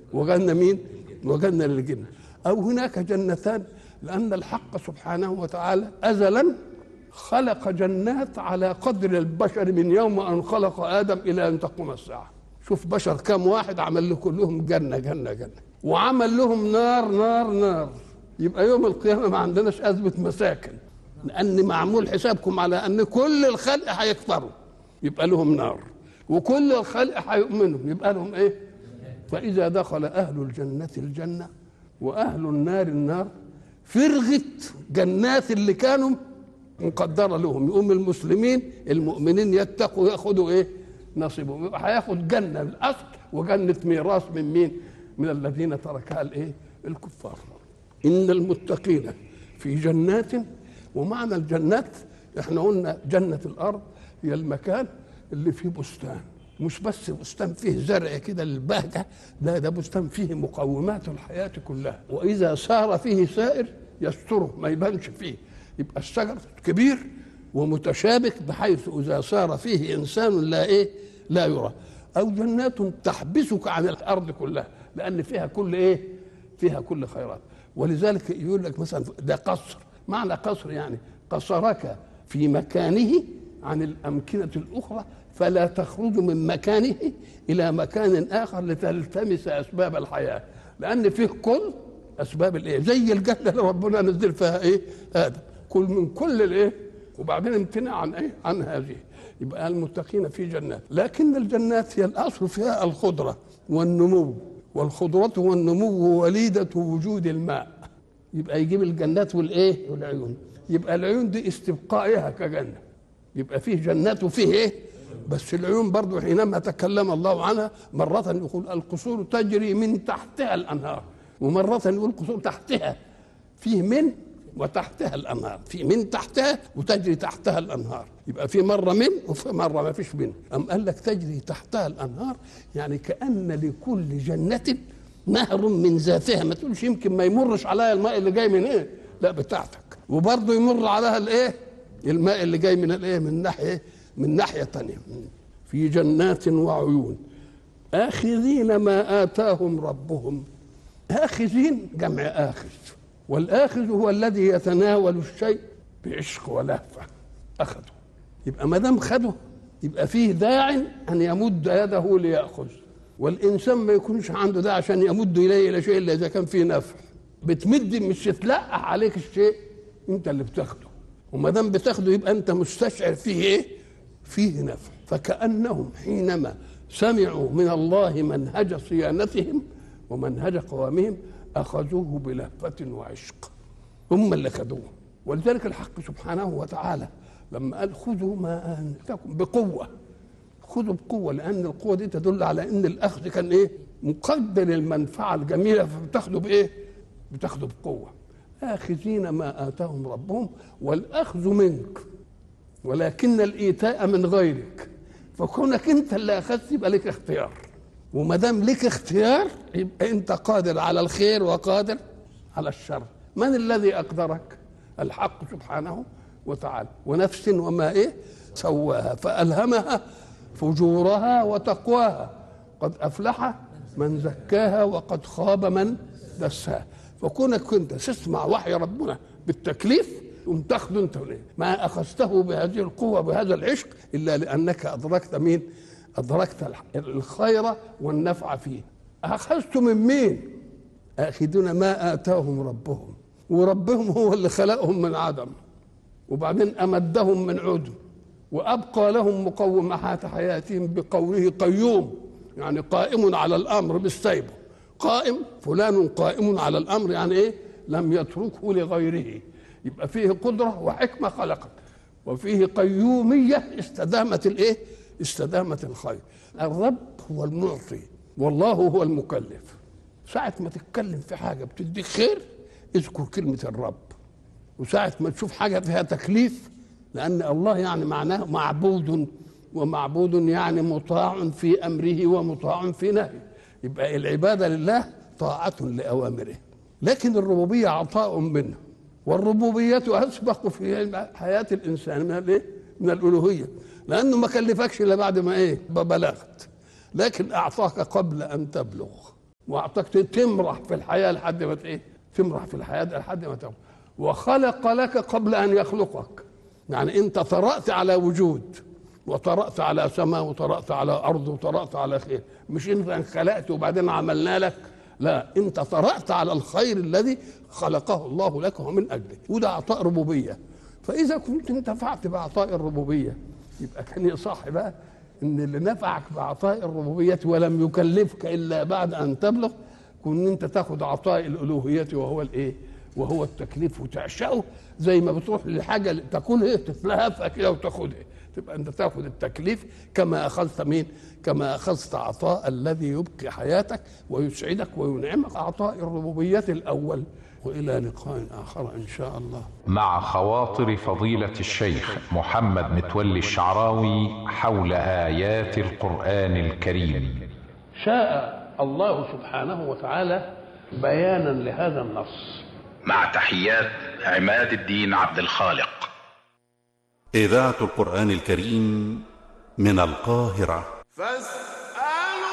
وجنة مين وجنة للجن أو هناك جنتان لأن الحق سبحانه وتعالى أزلا خلق جنات على قدر البشر من يوم أن خلق آدم إلى أن تقوم الساعة شوف بشر كم واحد عمل له كلهم جنة جنة جنة وعمل لهم نار نار نار يبقى يوم القيامة ما عندناش أزمة مساكن لأن معمول حسابكم على أن كل الخلق هيكفروا يبقى لهم نار وكل الخلق هيؤمنوا يبقى لهم إيه فإذا دخل أهل الجنة الجنة وأهل النار النار فرغت جنات اللي كانوا مقدرة لهم يقوم المسلمين المؤمنين يتقوا ياخذوا ايه نصيبهم يبقى هياخد جنة الأصل وجنة ميراث من مين من الذين تركها الايه الكفار إن المتقين في جنات ومعنى الجنات احنا قلنا جنة الأرض هي المكان اللي فيه بستان مش بس بستان فيه زرع كده للبهجة لا ده بستان فيه مقومات الحياة كلها وإذا سار فيه سائر يستره ما يبانش فيه يبقى الشجر كبير ومتشابك بحيث إذا سار فيه إنسان لا إيه لا يرى أو جنات تحبسك عن الأرض كلها لأن فيها كل إيه فيها كل خيرات ولذلك يقول لك مثلا ده قصر معنى قصر يعني قصرك في مكانه عن الأمكنة الأخرى فلا تخرج من مكانه إلى مكان آخر لتلتمس أسباب الحياة لأن فيه كل أسباب الإيه زي الجنة اللي ربنا نزل فيها إيه آدم كل من كل الإيه وبعدين امتنع عن إيه عن هذه يبقى المتقين في جنات لكن الجنات هي الأصل فيها الخضرة والنمو والخضرة والنمو وليدة وجود الماء يبقى يجيب الجنات والايه والعيون يبقى العيون دي استبقائها كجنه يبقى فيه جنات وفيه ايه بس العيون برضو حينما تكلم الله عنها مرة يقول القصور تجري من تحتها الأنهار ومرة يقول القصور تحتها فيه من وتحتها الأنهار في من تحتها وتجري تحتها الأنهار يبقى في مرة من وفي مرة ما فيش من أم قال لك تجري تحتها الأنهار يعني كأن لكل جنة نهر من ذاتها ما تقولش يمكن ما يمرش عليها الماء اللي جاي من ايه لا بتاعتك وبرضه يمر عليها الايه الماء اللي جاي من الايه من ناحيه من ناحيه ثانيه في جنات وعيون آخذين ما آتاهم ربهم آخذين جمع آخذ والآخذ هو الذي يتناول الشيء بعشق ولهفة أخذه يبقى ما دام خده يبقى فيه داع أن يمد يده ليأخذ والإنسان ما يكونش عنده ده عشان يمد إليه إلى شيء إلا إذا كان فيه نفع بتمد مش تلقح عليك الشيء أنت اللي بتاخده وما دام بتاخده يبقى أنت مستشعر فيه إيه؟ فيه نفع فكأنهم حينما سمعوا من الله منهج صيانتهم ومنهج قوامهم أخذوه بلهفة وعشق هم اللي خذوه ولذلك الحق سبحانه وتعالى لما قال خذوا ما آنتكم بقوة خذوا بقوة لأن القوة دي تدل على أن الأخذ كان إيه مقدر المنفعة الجميلة فبتاخده بإيه بتاخده بقوة آخذين ما آتاهم ربهم والأخذ منك ولكن الإيتاء من غيرك فكونك أنت اللي أخذت يبقى لك اختيار وما دام لك اختيار يبقى أنت قادر على الخير وقادر على الشر من الذي أقدرك الحق سبحانه وتعالى ونفس وما إيه سواها فألهمها فجورها وتقواها قد أفلح من زكاها وقد خاب من دساها فكونك كنت تسمع وحي ربنا بالتكليف ثم تاخذه انت ما اخذته بهذه القوه بهذا العشق الا لانك ادركت مين؟ ادركت الخير والنفع فيه. اخذت من مين؟ اخذون ما اتاهم ربهم وربهم هو اللي خلقهم من عدم وبعدين امدهم من عدم وابقى لهم مقومات حياتهم بقوله قيوم يعني قائم على الامر بالسيبه قائم فلان قائم على الامر يعني ايه لم يتركه لغيره يبقى فيه قدره وحكمه خلقت وفيه قيوميه استدامت الايه استدامت الخير الرب هو المعطي والله هو المكلف ساعة ما تتكلم في حاجة بتديك خير اذكر كلمة الرب وساعة ما تشوف حاجة فيها تكليف لأن الله يعني معناه معبود ومعبود يعني مطاع في أمره ومطاع في نهيه يبقى العبادة لله طاعة لأوامره لكن الربوبية عطاء منه والربوبية أسبق في حياة الإنسان من الإيه؟ من الألوهية لأنه ما كلفكش إلا بعد ما إيه؟ بلغت لكن أعطاك قبل أن تبلغ واعطاك تمرح في الحياه لحد ما ايه تمرح في الحياه لحد ما تمرح وخلق لك قبل ان يخلقك يعني انت طرأت على وجود وطرأت على سماء وطرأت على ارض وطرأت على خير مش انت انخلقت وبعدين عملنا لك لا انت طرأت على الخير الذي خلقه الله لك ومن اجله وده عطاء ربوبيه فاذا كنت انتفعت بعطاء الربوبيه يبقى كان يصح بقى ان اللي نفعك بعطاء الربوبيه ولم يكلفك الا بعد ان تبلغ كن انت تاخد عطاء الالوهيه وهو الايه وهو التكليف وتعشقه زي ما بتروح لحاجه تاكلها تتلهفها كده وتاخدها تبقى انت تاخد التكليف كما اخذت مين كما اخذت عطاء الذي يبقي حياتك ويسعدك وينعمك عطاء الربوبيه الاول والى لقاء اخر ان شاء الله مع خواطر فضيلة الشيخ محمد متولي الشعراوي حول آيات القرآن الكريم شاء الله سبحانه وتعالى بيانا لهذا النص مع تحيات عماد الدين عبد الخالق إذاعة القرآن الكريم من القاهرة فاستمعوا